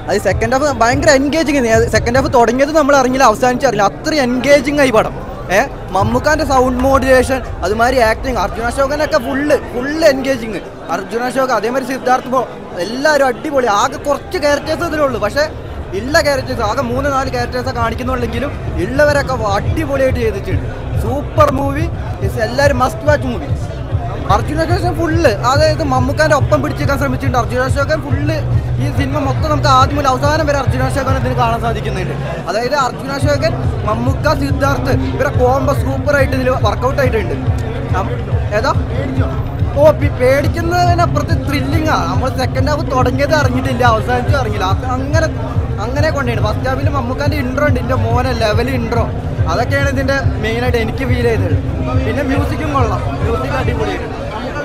അത് second half ഭയങ്കര engaging second half തുടങ്ങിയത് നമ്മൾ അറിഞ്ഞില്ല അവസാനിച്ചറിയില്ല അത്രയും എൻഗേജിങ് ആയി പടം ഏ മമ്മൂക്കാന്റെ സൗണ്ട് മോഡുലേഷൻ അതുമാതിരി ആക്ടിങ് അർജുന അശോകനൊക്കെ full full engaging Arjuna Ashok അതേമാതിരി സിദ്ധാർത്ഥ് ബോ എല്ലാവരും അടിപൊളി ആകെ കുറച്ച് ക്യാരക്ടേഴ്സ് ഇതിലുള്ളൂ പക്ഷേ ഉള്ള ക്യാരക്ടേഴ്സ് ആകെ മൂന്ന് നാല് ക്യാരക്ടേഴ്സ് കാണിക്കുന്നുണ്ടെങ്കിലും ഉള്ളവരൊക്കെ അടിപൊളിയായിട്ട് ചെയ്തിട്ടുണ്ട് സൂപ്പർ മൂവി എല്ലാവരും must watch movie Arjuna Ashokan full അതായത് മമ്മൂക്കാന്റെ ഒപ്പം പിടിച്ചേക്കാൻ ശ്രമിച്ചിട്ടുണ്ട് അർജുന അശോകൻ ഫുള്ള് ഈ സിനിമ മൊത്തം നമുക്ക് ആദ്യം മുതൽ അവസാനം വരെ അർജുന അശോകൻ ഇതിന് കാണാൻ സാധിക്കുന്നുണ്ട് അതായത് അർജുന അശോകൻ മമ്മൂക്ക സിദ്ധാർത്ഥ് ഇവരെ കോംബോ സൂപ്പർ ആയിട്ട് ഇതിൽ വർക്കൗട്ട് ആയിട്ടുണ്ട് നം- ഏതാ ഓ പി- പേടിക്കുന്നതിനപ്പുറത്ത് ത്രില്ലിങ്ങാ നമ്മൾ സെക്കൻഡ് ഹാഫ് തുടങ്ങിയത് അറിഞ്ഞിട്ടില്ല അവസാനിച്ചും അറിഞ്ഞില്ല അത് അങ്ങനെ അങ്ങനെ കൊണ്ടുപോയി ഫസ്റ്റ് ഹാഫിൽ മമ്മൂക്കാന്റെ ഇൻട്രോ ഉണ്ട് ഇതിന്റെ മോനെ ലെവൽ ഇൻട്രോ അതൊക്കെയാണ് ഇതിന്റെ മെയിൻ ആയിട്ട് എനിക്ക് ഫീൽ ചെയ്തത് പിന്നെ മ്യൂസിക്കും കൊള്ളാം മ്യൂസിക് അടിപൊളിയായിട്ടുണ്ട്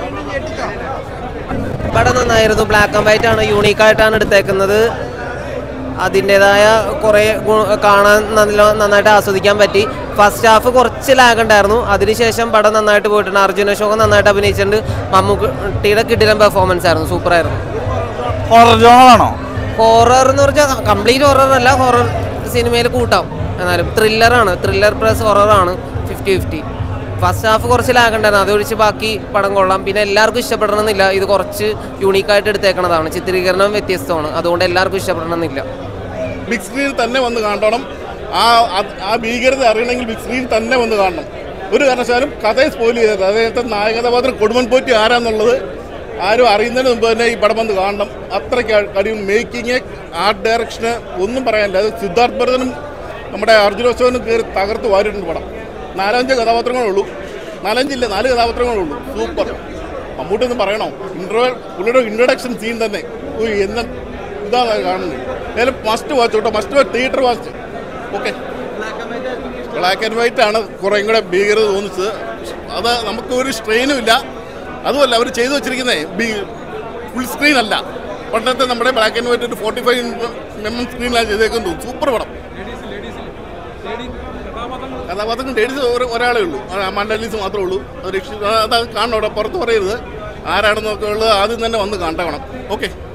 പടം നന്നായിരുന്നു ബ്ലാക്ക് ആൻഡ് വൈറ്റ് ആണ് യൂണീക്കായിട്ടാണ് എടുത്തേക്കുന്നത് അതിൻ്റെതായ കുറേ ഗു- കാണാൻ നല്ല നന്നായിട്ട് ആസ്വദിക്കാൻ പറ്റി ഫസ്റ്റ് ഹാഫ് കുറച്ച് ലാഗ് ഉണ്ടായിരുന്നു അതിനുശേഷം പടം നന്നായിട്ട് പോയിട്ടുണ്ട് അർജുന അശോകൻ നന്നായിട്ട് അഭിനയിച്ചിട്ടുണ്ട് മമ്മൂട്ടിയുടെ കിടിലൻ പെർഫോമൻസ് ആയിരുന്നു സൂപ്പറായിരുന്നു ഹൊറർ ജോണറാണോ ഹൊറർ എന്ന് പറഞ്ഞാൽ കംപ്ലീറ്റ് ഹൊറർ അല്ല ഹൊറർ സിനിമയിൽ കൂട്ടാം എന്നാലും ത്രില്ലറാണ് ത്രില്ലർ പ്ലസ് ഹൊററാണ് ഫിഫ്റ്റി ഫിഫ്റ്റി ഫസ്റ്റ് ഹാഫ് കുറച്ച് ലാഗ് ഉണ്ടായിരുന്നു അതൊഴിച്ച് ബാക്കി പടം കൊള്ളാം പിന്നെ എല്ലാവർക്കും ഇഷ്ടപ്പെടണമെന്നില്ല ഇത് കുറച്ച് യൂണീക്കായിട്ട് എടുത്തേക്കണതാണ് ചിത്രീകരണം വ്യത്യസ്തമാണ് അതുകൊണ്ട് എല്ലാവർക്കും ഇഷ്ടപ്പെടണമെന്നില്ല ബിഗ് സ്ക്രീനിൽ തന്നെ വന്ന് കാണണം ആ അത് ആ ഭീകരത അറിയണമെങ്കിൽ ബിഗ് സ്ക്രീനിൽ തന്നെ വന്ന് കാണണം ഒരു കാരണവശാലും കഥയെ സ്പോയിൽ ചെയ്തത് അദ്ദേഹത്തെ നായകഥാപാത്രം കൊടുമൺ പോറ്റി ആരാന്നുള്ളത് ആരും അറിയുന്നതിന് മുമ്പ് തന്നെ ഈ പടം വന്ന് കാണണം അത്രയ്ക്ക് കഴിയും മേക്കിങ് ആർട്ട് ഡയറക്ഷന് ഒന്നും പറയാനില്ല അത് സിദ്ധാർത്ഥ് ഭരതനും നമ്മുടെ അർജുനോത്സവനും കയറി തകർത്ത് വാരിയിട്ടുണ്ട് പടം നാലഞ്ച് കഥാപാത്രങ്ങളേ ഉള്ളൂ നാലഞ്ചില്ല നാല് കഥാപാത്രങ്ങളേ ഉള്ളൂ സൂപ്പർ മമ്മൂട്ടി ഒന്ന് പറയണോ ഇൻട്രോ പുള്ളിയുടെ ഇൻട്രൊഡക്ഷൻ സീൻ തന്നെ ഉയ്, എന്ന ഇതാണ് കാണുന്നത് ഏതായാലും മസ്റ്റ് വാച്ച് കേട്ടോ must watch theatre watch okay black and white ആണ് കുറേ കൂടെ ഭീകരത തോന്നിച്ചത് അത് നമുക്ക് ഒരു സ്ട്രെയിനും ഇല്ല അതുമല്ല അവർ ചെയ്തു വെച്ചിരിക്കുന്നത് ഫുൾ സ്ക്രീൻ അല്ല പണ്ടത്തെ നമ്മുടെ ബ്ലാക്ക് ആൻഡ് വൈറ്റ് ഒരു ഫോർട്ടി ഫൈവ് എം എം സ്ക്രീനിലാണ് ചെയ്തേക്കുന്നത് സൂപ്പർ പടം കഥാപാത്രങ്ങൾ ലേഡീസ് ഒരാളേ ഉള്ളൂ മണ്ടലീസ് മാത്രമേ ഉള്ളൂ അത് രക്ഷ അത് കാണണം അവിടെ പുറത്ത് പറയരുത് ആരാണെന്നൊക്കെ ഉള്ളത് ആദ്യം തന്നെ വന്ന് കണ്ടണം ഓക്കെ